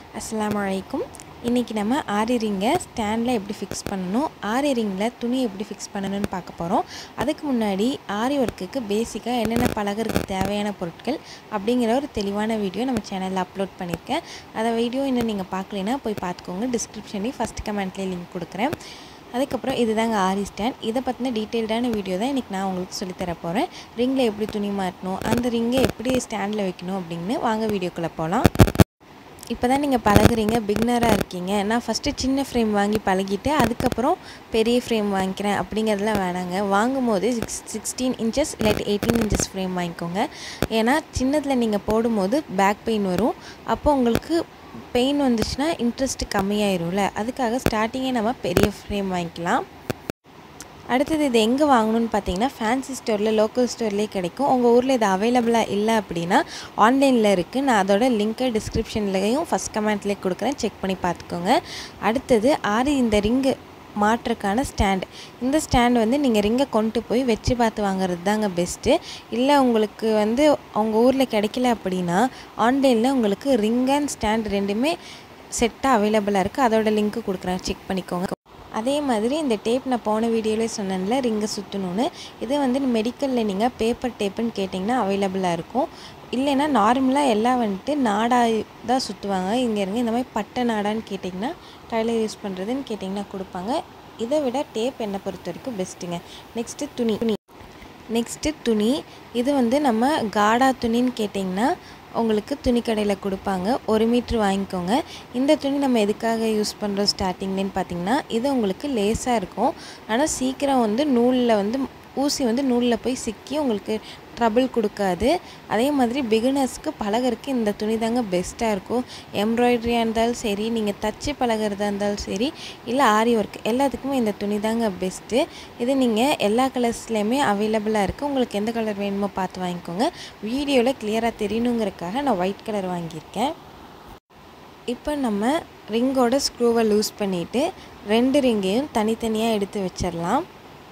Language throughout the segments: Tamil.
அஸ்ஸலாமு அலைக்கும் இன்றைக்கி நம்ம ஆரி ரிங்கை ஸ்டாண்டில் எப்படி ஃபிக்ஸ் பண்ணணும் ஆரி ரிங்கில் துணி எப்படி ஃபிக்ஸ் பண்ணணும்னு பார்க்க போகிறோம் அதுக்கு முன்னாடி ஆரி ஒர்க்குக்கு பேசிக்காக என்னென்ன பழகிறதுக்கு தேவையான பொருட்கள் அப்படிங்கிற ஒரு தெளிவான வீடியோ நம்ம சேனலில் அப்லோட் பண்ணியிருக்கேன் அதை வீடியோ இன்னும் நீங்கள் பார்க்கலைன்னா போய் பார்த்துக்கோங்க டிஸ்கிரிப்ஷன்லேயும் ஃபஸ்ட் கமெண்ட்லேயே லிங்க் கொடுக்குறேன் அதுக்கப்புறம் இதுதாங்க ஆரி ஸ்டாண்ட் இதை பற்றின டீட்டெயில்டான வீடியோ தான் இன்றைக்கி நான் உங்களுக்கு சொல்லித்தர போகிறேன் ரிங்கில் எப்படி துணி மாட்டணும் அந்த ரிங்கை எப்படி ஸ்டாண்டில் வைக்கணும் அப்படின்னு வாங்க வீடியோக்குள்ளே போகலாம் இப்போ தான் நீங்கள் பழகுறீங்க பிகினராக இருக்கீங்க நான் ஃபஸ்ட்டு சின்ன ஃப்ரேம் வாங்கி பழகிட்டு அதுக்கப்புறம் பெரிய ஃப்ரேம் வாங்கிக்கிறேன் அப்படிங்கிறதுலாம் வேணாங்க வாங்கும்போது சிக்ஸ் சிக்ஸ்டீன் இன்ச்சஸ் இல்லாட்டி எயிட்டீன் இன்ச்சஸ் ஃப்ரேம் வாங்கிக்கோங்க ஏன்னா சின்னதில் நீங்கள் போடும்போது பேக் பெயின் வரும் அப்போ உங்களுக்கு பெயின் வந்துச்சுன்னா இன்ட்ரெஸ்ட் கம்மியாயிரும்ல அதுக்காக ஸ்டார்டிங்கே நம்ம பெரிய ஃப்ரேம் வாங்கிக்கலாம் அடுத்தது இது எங்கே வாங்கணும்னு பார்த்தீங்கன்னா ஃபேன்சி ஸ்டோரில் லோக்கல் ஸ்டோர்லேயே கிடைக்கும் உங்கள் ஊரில் இது அவைலபிளாக இல்லை அப்படின்னா ஆன்லைனில் இருக்குது நான் அதோட லிங்க்கை டிஸ்கிரிப்ஷன்லேயும் ஃபஸ்ட் கமெண்ட்லேயே கொடுக்குறேன் செக் பண்ணி பார்த்துக்கோங்க அடுத்தது ஆறு இந்த ரிங்கு மாற்றுறதுக்கான ஸ்டாண்ட் இந்த ஸ்டாண்ட் வந்து நீங்கள் ரிங்கை கொண்டு போய் வச்சு பார்த்து வாங்குறது தாங்க பெஸ்ட்டு இல்லை உங்களுக்கு வந்து உங்கள் ஊரில் கிடைக்கல அப்படின்னா ஆன்லைனில் உங்களுக்கு ரிங் அண்ட் ஸ்டாண்ட் ரெண்டுமே செட்டாக அவைலபிளாக இருக்குது அதோட லிங்க்கு கொடுக்குறேன் செக் பண்ணிக்கோங்க அதே மாதிரி இந்த டேப் நான் போன வீடியோவிலே சொன்னேன்ல ரிங்கை சுற்றணுன்னு இது வந்து மெடிக்கலில் நீங்கள் பேப்பர் டேப்புன்னு கேட்டிங்கன்னா அவைலபிளாக இருக்கும் இல்லைன்னா நார்மலாக எல்லாம் வந்துட்டு நாடா தான் சுற்றுவாங்க இங்கே இருங்க இந்த மாதிரி பட்டை நாடான்னு கேட்டிங்கன்னா டைலர் யூஸ் பண்ணுறதுன்னு கேட்டிங்கன்னா கொடுப்பாங்க இதை விட டேப் என்னை பொறுத்த வரைக்கும் பெஸ்ட்டுங்க நெக்ஸ்ட்டு துணி துணி நெக்ஸ்ட்டு துணி இது வந்து நம்ம காடா துணின்னு கேட்டிங்கன்னா உங்களுக்கு துணி கடையில் கொடுப்பாங்க ஒரு மீட்ரு வாங்கிக்கோங்க இந்த துணி நம்ம எதுக்காக யூஸ் பண்ணுறோம் ஸ்டார்டிங்லேன்னு பார்த்தீங்கன்னா இது உங்களுக்கு லேஸாக இருக்கும் ஆனால் சீக்கிரம் வந்து நூலில் வந்து ஊசி வந்து நூலில் போய் சிக்கி உங்களுக்கு ட்ரபிள் கொடுக்காது அதே மாதிரி பிகினர்ஸ்க்கு பழகிறதுக்கு இந்த துணி தாங்க பெஸ்ட்டாக இருக்கும் எம்ப்ராய்டரியாக இருந்தாலும் சரி நீங்கள் தச்சு பழகிறதா இருந்தாலும் சரி இல்லை ஆரி ஒர்க் எல்லாத்துக்குமே இந்த துணி தாங்க பெஸ்ட்டு இது நீங்கள் எல்லா கலர்ஸ்லேயுமே அவைலபிளாக இருக்குது உங்களுக்கு எந்த கலர் வேணுமோ பார்த்து வாங்கிக்கோங்க வீடியோவில் கிளியராக தெரியணுங்கிறதுக்காக நான் ஒயிட் கலர் வாங்கியிருக்கேன் இப்போ நம்ம ரிங்கோட ஸ்க்ரூவை லூஸ் பண்ணிவிட்டு ரெண்டு ரிங்கையும் தனித்தனியாக எடுத்து வச்சிடலாம்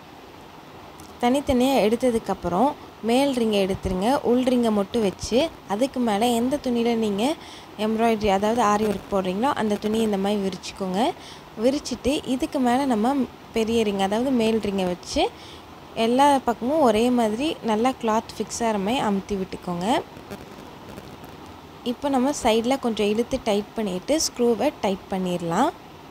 தனித்தனியாக எடுத்ததுக்கப்புறம் மேல் ரிங்கை எடுத்துருங்க உள் ரிங்கை மட்டும் வச்சு அதுக்கு மேலே எந்த துணியில் நீங்கள் எம்ப்ராய்ட்ரி அதாவது ஆரி ஒர்க் போடுறீங்களோ அந்த துணியை இந்த மாதிரி விரிச்சிக்கோங்க விரிச்சிட்டு இதுக்கு மேலே நம்ம பெரிய ரிங் அதாவது மேல் ரிங்கை வச்சு எல்லா பக்கமும் ஒரே மாதிரி நல்லா கிளாத் ஃபிக்ஸ் ஆகிற மாதிரி அமுத்தி விட்டுக்கோங்க இப்போ நம்ம சைடில் கொஞ்சம் இழுத்து டைட் பண்ணிவிட்டு ஸ்க்ரூவை டைட் பண்ணிடலாம்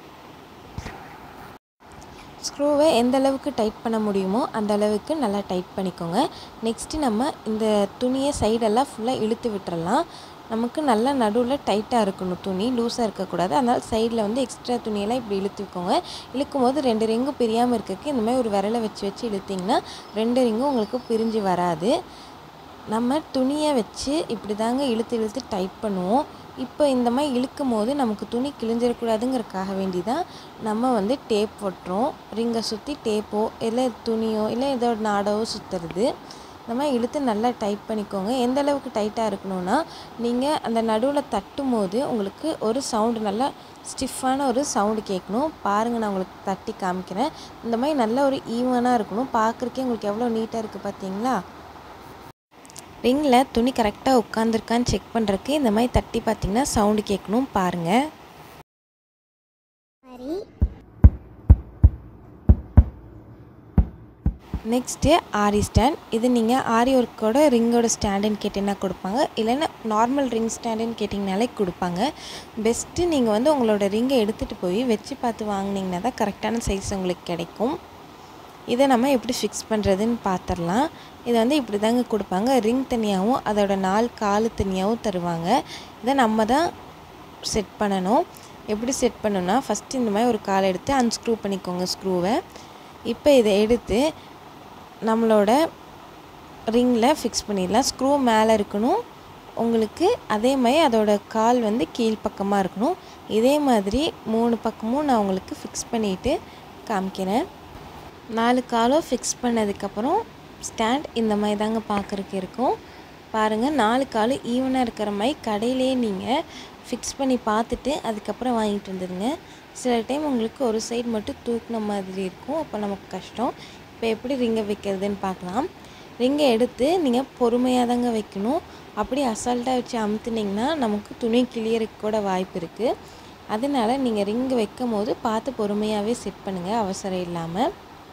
ஸ்க்ரூவை எந்த அளவுக்கு டைட் பண்ண முடியுமோ அந்த அளவுக்கு நல்லா டைட் பண்ணிக்கோங்க நெக்ஸ்ட்டு நம்ம இந்த துணியை சைடெல்லாம் ஃபுல்லாக இழுத்து விட்டுறலாம் நமக்கு நல்லா நடுவில் டைட்டாக இருக்கணும் துணி லூஸாக இருக்கக்கூடாது அதனால் சைடில் வந்து எக்ஸ்ட்ரா துணியெல்லாம் இப்படி இழுத்துக்கோங்க இழுக்கும் போது ரெண்டு ரிங்கும் பிரியாமல் இருக்கிறதுக்கு இந்த மாதிரி ஒரு விரலை வச்சு வச்சு இழுத்திங்கன்னா ரெண்டு ரிங்கும் உங்களுக்கு பிரிஞ்சு வராது நம்ம துணியை வச்சு இப்படி தாங்க இழுத்து இழுத்து டைட் பண்ணுவோம் இப்போ இந்த மாதிரி இழுக்கும் போது நமக்கு துணி கிழிஞ்சிடக்கூடாதுங்கிறதுக்காக வேண்டி தான் நம்ம வந்து டேப் ஒட்டுறோம் ரிங்கை சுற்றி டேப்போ இல்லை துணியோ இல்லை ஏதோ நாடவோ சுற்றுறது இந்த மாதிரி இழுத்து நல்லா டைட் பண்ணிக்கோங்க எந்த அளவுக்கு டைட்டாக இருக்கணும்னா நீங்கள் அந்த நடுவில் தட்டும் போது உங்களுக்கு ஒரு சவுண்டு நல்லா ஸ்டிஃபான ஒரு சவுண்டு கேட்கணும் பாருங்கள் நான் உங்களுக்கு தட்டி காமிக்கிறேன் இந்த மாதிரி நல்ல ஒரு ஈவனாக இருக்கணும் பார்க்குறக்கே உங்களுக்கு எவ்வளோ நீட்டாக இருக்குது பார்த்தீங்களா ரிங்கில் துணி கரெக்டாக உட்காந்துருக்கான்னு செக் பண்ணுறதுக்கு இந்த மாதிரி தட்டி பார்த்தீங்கன்னா சவுண்டு கேட்கணும் பாருங்கள் நெக்ஸ்ட்டு ஆரி ஸ்டாண்ட் இது நீங்கள் ஆரி ஒர்க்கோட ரிங்கோட ஸ்டாண்டுன்னு கேட்டிங்கன்னா கொடுப்பாங்க இல்லைன்னா நார்மல் ரிங் ஸ்டாண்டுன்னு கேட்டிங்கனாலே கொடுப்பாங்க பெஸ்ட்டு நீங்கள் வந்து உங்களோட ரிங்கை எடுத்துகிட்டு போய் வச்சு பார்த்து வாங்கினீங்கன்னா தான் கரெக்டான சைஸ் உங்களுக்கு கிடைக்கும் இதை நம்ம எப்படி ஃபிக்ஸ் பண்ணுறதுன்னு பார்த்துடலாம் இதை வந்து இப்படி தாங்க கொடுப்பாங்க ரிங் தனியாகவும் அதோட நாலு காலு தனியாகவும் தருவாங்க இதை நம்ம தான் செட் பண்ணணும் எப்படி செட் பண்ணணும்னா ஃபஸ்ட்டு இந்த மாதிரி ஒரு காலை எடுத்து அன்ஸ்க்ரூ பண்ணிக்கோங்க ஸ்க்ரூவை இப்போ இதை எடுத்து நம்மளோட ரிங்கில் ஃபிக்ஸ் பண்ணிடலாம் ஸ்க்ரூ மேலே இருக்கணும் உங்களுக்கு அதே மாதிரி அதோட கால் வந்து கீழ்ப்பக்கமாக இருக்கணும் இதே மாதிரி மூணு பக்கமும் நான் உங்களுக்கு ஃபிக்ஸ் பண்ணிவிட்டு காமிக்கிறேன் நாலு காலும் ஃபிக்ஸ் பண்ணதுக்கப்புறம் ஸ்டாண்ட் இந்த மாதிரி தாங்க பார்க்குறக்கு இருக்கும் பாருங்கள் நாலு காலும் ஈவனாக இருக்கிற மாதிரி கடையிலே நீங்கள் ஃபிக்ஸ் பண்ணி பார்த்துட்டு அதுக்கப்புறம் வாங்கிட்டு வந்துடுங்க சில டைம் உங்களுக்கு ஒரு சைடு மட்டும் தூக்குன மாதிரி இருக்கும் அப்போ நமக்கு கஷ்டம் இப்போ எப்படி ரிங்கை வைக்கிறதுன்னு பார்க்கலாம் ரிங்கை எடுத்து நீங்கள் பொறுமையாக தாங்க வைக்கணும் அப்படி அசால்ட்டாக வச்சு அமுத்துனிங்கன்னா நமக்கு துணி கிளியருக்கு கூட வாய்ப்பு இருக்குது அதனால் நீங்கள் ரிங் வைக்கும் போது பார்த்து பொறுமையாகவே செட் பண்ணுங்கள் அவசரம் இல்லாமல்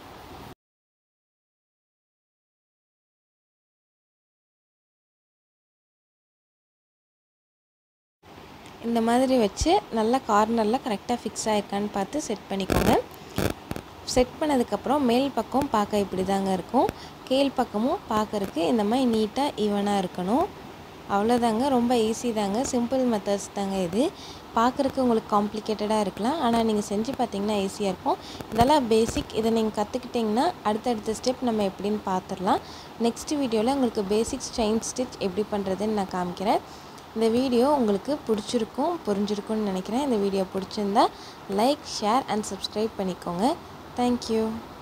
இந்த மாதிரி வச்சு நல்லா கார்னரில் கரெக்டாக ஃபிக்ஸ் ஆகிருக்கான்னு பார்த்து செட் பண்ணிக்கோங்க செட் பண்ணதுக்கப்புறம் மேல் பக்கம் பார்க்க இப்படி தாங்க இருக்கும் கீழ் பக்கமும் பார்க்கறக்கு இந்த மாதிரி நீட்டாக ஈவனாக இருக்கணும் அவ்வளோதாங்க ரொம்ப ஈஸி தாங்க சிம்பிள் மெத்தட்ஸ் தாங்க இது பார்க்குறக்கு உங்களுக்கு காம்ப்ளிகேட்டடாக இருக்கலாம் ஆனால் நீங்கள் செஞ்சு பார்த்தீங்கன்னா ஈஸியாக இருக்கும் இதெல்லாம் பேசிக் இதை நீங்கள் கற்றுக்கிட்டிங்கன்னா அடுத்தடுத்த ஸ்டெப் நம்ம எப்படின்னு பார்த்துடலாம் நெக்ஸ்ட் வீடியோவில் உங்களுக்கு பேசிக் செயின் ஸ்டிச் எப்படி பண்ணுறதுன்னு நான் காமிக்கிறேன் இந்த வீடியோ உங்களுக்கு பிடிச்சிருக்கும் புரிஞ்சிருக்கும்னு நினைக்கிறேன் இந்த வீடியோ பிடிச்சிருந்தா லைக் ஷேர் அண்ட் சப்ஸ்கிரைப் பண்ணிக்கோங்க தேங்க்யூ